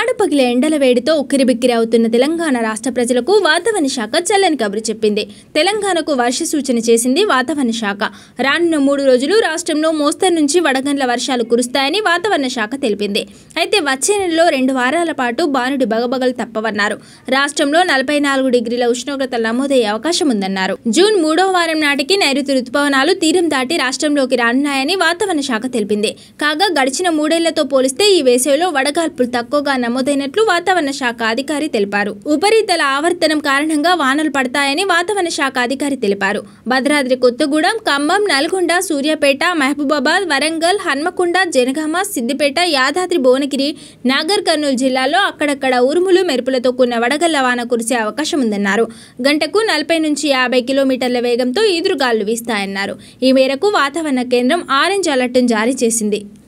మాడు పగిలే ఎండల వేడితో ఉక్కిరిబిక్కిరి అవుతున్న తెలంగాణ రాష్ట్ర ప్రజలకు వాతావరణ శాఖ చల్లని కబురు చెప్పింది తెలంగాణకు వర్ష సూచన చేసింది వాతావరణ శాఖ రానున్న మూడు రోజులు రాష్ట్రంలో మోస్తరు నుంచి వడగండ్ల వర్షాలు కురుస్తాయని వాతావరణ శాఖ తెలిపింది అయితే వచ్చే నెలలో రెండు వారాల పాటు బానుడి బగబగలు తప్పవన్నారు రాష్ట్రంలో నలభై నాలుగు డిగ్రీల ఉష్ణోగ్రతలు నమోదయ్యే అవకాశం ఉందన్నారు జూన్ మూడో వారం నాటికి నైరుతి రుతుపవనాలు తీరం దాటి రాష్ట్రంలోకి రానున్నాయని వాతావరణ శాఖ తెలిపింది కాగా గడిచిన మూడేళ్లతో పోలిస్తే ఈ వేసవిలో వడగాల్పులు తక్కువగా నమోదైనట్లు వాతావరణ శాఖ అధికారి తెలిపారు ఉపరితల ఆవర్తనం కారణంగా వానలు పడతాయని వాతావరణ శాఖ అధికారి తెలిపారు భద్రాద్రి కొత్తగూడెం ఖమ్మం నల్గొండ సూర్యాపేట మహబూబాబాద్ వరంగల్ హన్మకొండ జనగామ సిద్దిపేట యాదాద్రి భువనగిరి నాగర్ కర్నూలు జిల్లాల్లో అక్కడక్కడ ఉరుములు మెరుపులతో కూడిన వడగళ్ల వాన కురిసే అవకాశం ఉందన్నారు గంటకు నలభై నుంచి యాభై కిలోమీటర్ల వేగంతో ఈదురుగాలు వీస్తాయన్నారు ఈ మేరకు వాతావరణ కేంద్రం ఆరెంజ్ అలర్ట్ను జారీ చేసింది